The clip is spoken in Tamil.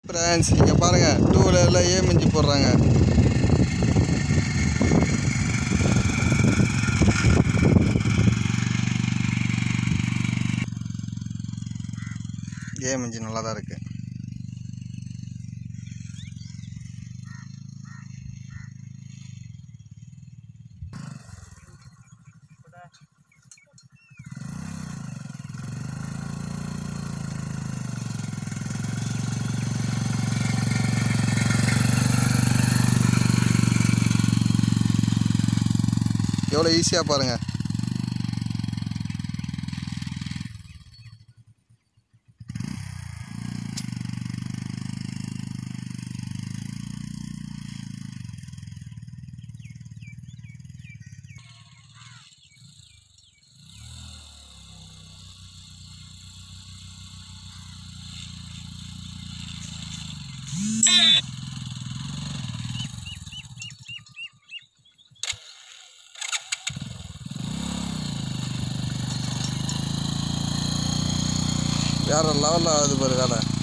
ஃப்ரெண்ட்ஸ் இங்கே பாருங்கள் டூ வீலரில் ஏமிஞ்சி போடுறாங்க ஏமிஞ்சி நல்லா தான் இருக்குது எவ்வளோ ஈஸியாக பாருங்கள் வேறு லெவலில் ஆகுது பாரு வேலை